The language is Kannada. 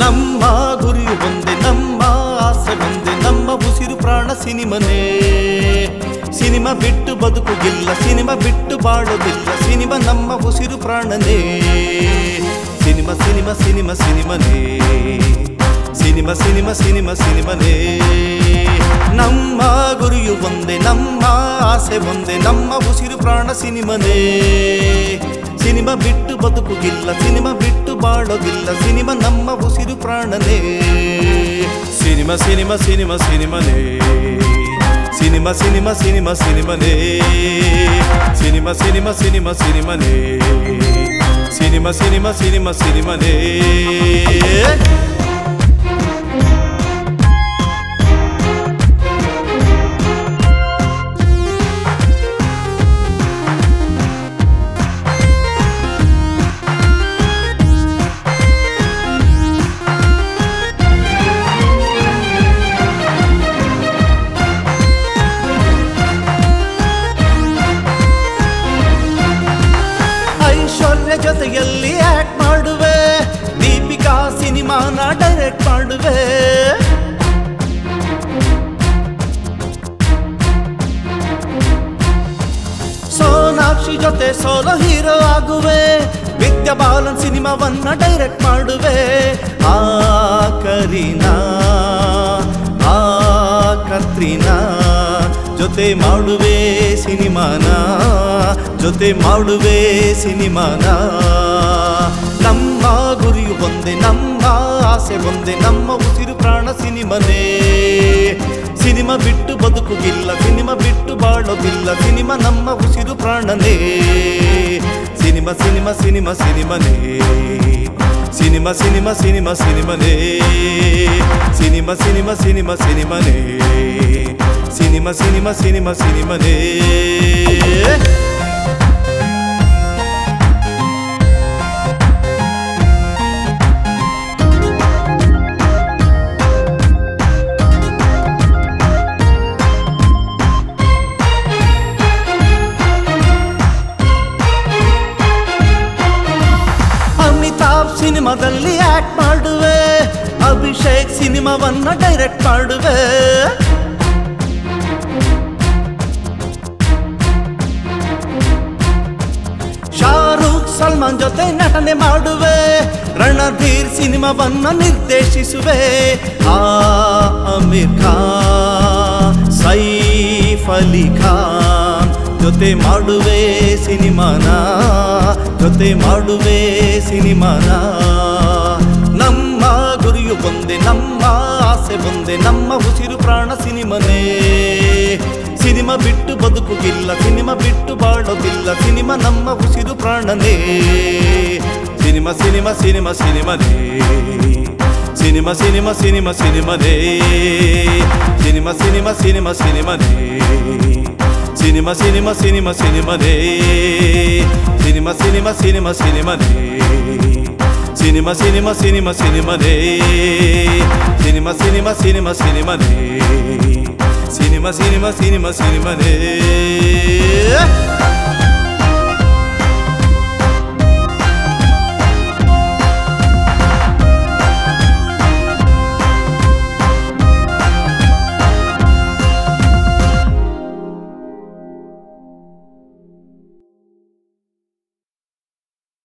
ನಮ್ಮ ಗುರಿ ಒಂದೇ ನಮ್ಮ ಆಸೆ ಒಂದೇ ನಮ್ಮ ಉಸಿರು ಪ್ರಾಣ ಸಿನಿಮನೇ ಸಿನಿಮಾ ಬಿಟ್ಟು ಬದುಕುಗಿಲ್ಲ ಸಿನಿಮಾ ಬಿಟ್ಟು ಬಾಳೋದಿಲ್ಲ ಸಿನಿಮಾ ನಮ್ಮ ಉಸಿರು ಪ್ರಾಣನೇ ಸಿನಿಮಾ ಸಿನಿಮಾ ಸಿನಿಮಾ ಸಿನಿಮನೇ ಸಿನಿಮಾ ಸಿನಿಮಾ ಸಿನಿಮಾ ಸಿನಿಮನೇ ನಮ್ಮ ಗುರಿಯು ಒಂದೇ ನಮ್ಮ ಆಸೆ ಒಂದೇ ನಮ್ಮ ಉಸಿರು ಪ್ರಾಣ ಸಿನಿಮನೇ ಸಿನಿಮಾ ಬಿಟ್ಟು ಬದುಕುಗಿಲ್ಲ ಸಿನಿಮಾ ಬಿಟ್ಟು ಬಾಳೋದಿಲ್ಲ ಸಿನಿಮಾ ನಮ್ಮ ಉಸಿರು ಪ್ರಾಣನೇ ಸಿನಿಮಾ ಸಿನಿಮಾ ಸಿನಿಮಾ ಸಿನಿಮನೇ ಸಿನಿಮಾ ಸಿನಿಮಾ ಸಿನಿಮಾ ಸಿನಿಮನೇ ಸಿನಿಮಾ ಸಿನಿಮಾ ಸಿನಿಮಾ ಸಿನಿಮನೇ ಸಿನಿಮಾ ಸಿನಿಮಾ ಸಿನಿಮಾ ಸಿನಿಮನೇ ಐಶ್ವರ್ಯ ಜೊತೆಯಲ್ಲಿ ಆಕ್ಟ್ ಮಾಡುವೆ ದೀಪಿಕಾ ಸಿನಿಮಾನ ಡೈರೆಕ್ಟ್ ಮಾಡುವೆ ಸೋನಾಕ್ಷಿ ಜೊತೆ ಸೋಲೋ ಹೀರೋ ಆಗುವೆ ವಿದ್ಯಾ ಬಾಲನ್ ಸಿನಿಮಾವನ್ನ ಡೈರೆಕ್ಟ್ ಮಾಡುವೆ ಆ ಕರೀನಾ ಆ ಕತ್ರಿನಾ ಜೊತೆ ಮಾಡುವೆ ಸಿನಿಮಾನ ಜೊತೆ ಮಾಡುವೆ ಸಿನಿಮಾನ ನಮ್ಮ ಗುರಿ ಒಂದೇ ನಮ್ಮ ಆಸೆ ಒಂದೇ ನಮ್ಮ ಉಸಿರು ಪ್ರಾಣ ಸಿನಿಮನೇ ಸಿನಿಮಾ ಬಿಟ್ಟು ಬದುಕುಗಿಲ್ಲ ಸಿನಿಮಾ ಬಿಟ್ಟು ಬಾಳೋದಿಲ್ಲ ಸಿನಿಮಾ ನಮ್ಮ ಉಸಿರು ಪ್ರಾಣನೇ ಸಿನಿಮಾ ಸಿನಿಮಾ ಸಿನಿಮಾ ಸಿನಿಮನೇ ಸಿನಿಮಾ ಸಿನಿಮಾ ಸಿನಿಮಾ ಸಿನಿಮನೇ ಸಿನಿಮಾ ಸಿನಿಮಾ ಸಿನಿಮಾ ಸಿನಿಮನೇ ಸಿನಿಮಾ ಸಿನಿಮಾ ಸಿನಿಮಾ ಸಿನಿಮನೇ ಅಮಿತಾಬ್ ಸಿನಿಮಾದಲ್ಲಿ ಆಕ್ಟ್ ಮಾಡುವೆ ಅಭಿಷೇಕ್ ಸಿನಿಮಾವನ್ನ ಡೈರೆಕ್ಟ್ ಮಾಡುವೆ ಶಾರುಖ್ ಸಲ್ಮಾನ್ ಜೊತೆ ನಟನೆ ಮಾಡುವೆ ರಣಧೀರ್ ಸಿನಿಮಾವನ್ನ ನಿರ್ದೇಶಿಸುವೆ ಆ ಅಮೀರ್ ಖಾನ್ ಸೈಫ್ ಅಲಿ ಖಾನ್ ಜೊತೆ ಮಾಡುವೆ ಸಿನಿಮಾನ ಜೊತೆ ಮಾಡುವೆ ಸಿನಿಮಾನ ನಮ್ಮ ಗುರಿಯು ಒಂದೇ ನಮ್ಮ ಆಸೆ ಒಂದೇ ನಮ್ಮ ಉಸಿರು ಪ್ರಾಣ ಸಿನಿಮನೇ ಸಿನಿಮಾ ಬಿಟ್ಟು ಬದುಕುಗಿಲ್ಲ ಸಿನಿಮಾ ಬಿಟ್ಟು ಬಾಳೋದಿಲ್ಲ ಸಿನಿಮಾ ನಮ್ಮ ಉಸಿರು ಪ್ರಾಣನೇ ಸಿನಿಮಾ ಸಿನಿಮಾ ಸಿನಿಮಾ ಸಿನಿಮನೇ ಸಿನಿಮಾ ಸಿನಿಮಾ ಸಿನಿಮಾ ಸಿನಿಮನೇ ಸಿನಿಮಾ ಸಿನಿಮಾ ಸಿನಿಮಾ ಸಿನಿಮನೇ ಸಿನಿಮಾ ಸಿನಿಮಾ ಸಿನಿಮಾ ಸಿನಿಮನೇ ಸಿನಿಮಾ ಸಿನಿಮಾ ಸಿನಿಮಾ ಸಿನಿಮನೇ ಸಿನಿಮಾ ಸಿನಿಮಾ ಸಿನಿಮಾ ಸಿನಿಮನೇ ಸಿನಿಮಾ ಸಿನಿಮಾ ಸಿನಿಮಾ ಸಿನಿಮನೇ ಸಿನಿಮಾ ಸಿನಿಮಾ ಸಿನಿಮಾ ಸಿನಿಮನೇ